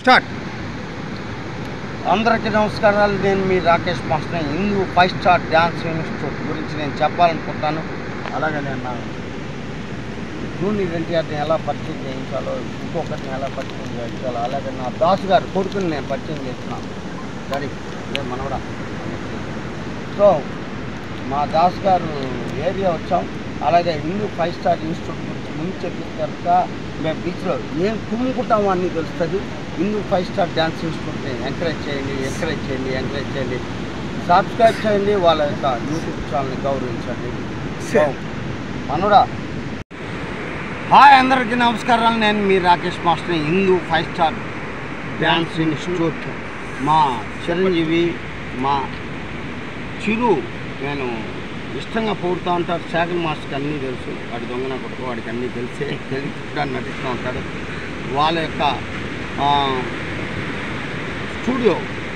start అందరికీ నమస్కారాలు నేను మీ Rakesh master Hindu five star dance institute గురించి నేను చెప్పాలనుకుంటున్నాను అలాగే నేను నా జూనియర్ ఎన్టీఆర్ని ఎలా పరిచయం చేయించాలో ఇంకొకరిని ఎలా పరిచయం చేయించాలో అలాగే నా దాసు గారి కొడుకుని నేను పరిచయం చేస్తున్నాను సరే ఇదే మనవడా సో మా దాస్ గారు ఏరియా వచ్చాం అలాగే హిందూ ఫైవ్ స్టార్ ఇన్స్టిట్యూట్ గురించి ముందు చెప్పిన తర్వాత మేము బీచ్లో ఏం కుమ్ముకుంటామో అన్నీ తెలుస్తుంది హిందూ ఫైవ్ స్టార్ డ్యాన్స్ ఇన్స్టిట్యూట్ని ఎంకరేజ్ చేయండి ఎంకరేజ్ చేయండి ఎంకరేజ్ చేయండి సబ్స్క్రైబ్ చేయండి వాళ్ళ యొక్క యూట్యూబ్ ఛానల్ని గౌరవించండి సో మనోడా హాయ్ అందరికీ నమస్కారాలు నేను మీ Rakesh master Hindu five star dance institute మా చిరంజీవి మా చిరు నేను ఇష్టంగా పొగుడుతూ ఉంటారు శాఖల మాస్టర్కి అన్నీ తెలుసు వాడి దొంగన కొడుకు వాడికి అన్నీ తెలిసే తెలియకుండా నటిస్తూ ఉంటాడు వాళ్ళ యొక్క ఆ, స్టూడియో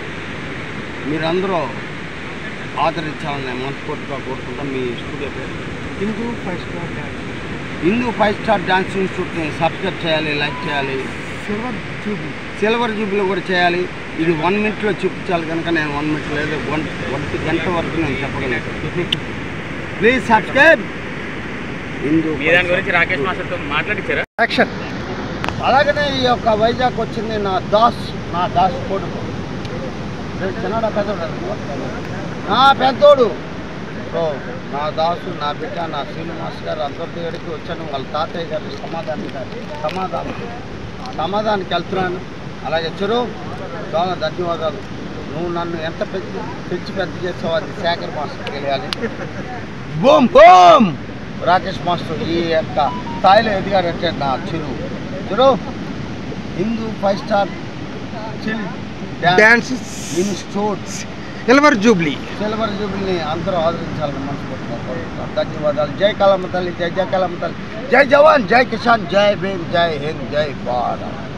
మీరందరూ ఆదరించాలని నేను మనస్ఫూర్తిగా కోరుకుంటాం మీ స్టూడియో పేరు Hindu five star dance Hindu five star dance ఇన్స్టిట్యూట్ని సబ్స్క్రైబ్ చేయాలి లైక్ చేయాలి సిల్వర్ ట్యూబ్ సిల్వర్ జూబ్లో కూడా చేయాలి ఇది వన్ మినిట్లో చూపించాలి కనుక నేను వన్ మినిట్ లేదు వన్ ఒకటి గంట వరకు నేను చెప్పగలను ప్లీజ్ సబ్స్క్రైబ్ హిందూ మీ దాని గురించి రాకేష్ మాస్టర్తో మాట్లాడించారా యాక్షన్ అలాగనే ఈ యొక్క వైజాగ్ వచ్చింది నా దాస్ నా దాస్ కొడుకు రేపు చిన్నడా పెద్దోడు నా పెద్దోడు సో నా దాసు నా బిడ్డ నా శ్రీనివాస్ గారు అందరి దగ్గరికి వచ్చాను వాళ్ళ తాతయ్య గారి సమాధానం గారు సమాధానం సమాధానానికి వెళ్తున్నాను అలాగే చెరు చాలా ధన్యవాదాలు నువ్వు నన్ను ఎంత పెంచి పెంచి పెద్ద చేసావు అది శేఖర్ మాస్టర్కి తెలియాలి బూమ్ బూమ్ రాకేష్ మాస్టర్ ఈ యొక్క స్థాయిలో ఎదిగాడంటే నా చిరు చిరు హిందూ ఫైవ్ స్టార్ చిల్ dance institute silver jubilee silver జూబిల్ని అందరూ ఆదరించాలని మనస్ఫూర్తిగా కోరుకుంటున్నాను ధన్యవాదాలు జై కలమ్మ తల్లి జై జై కలమ్మ తల్లి జై జవాన్ జై కిసాన్ జై భీమ్ జై హింద్ జై భారత్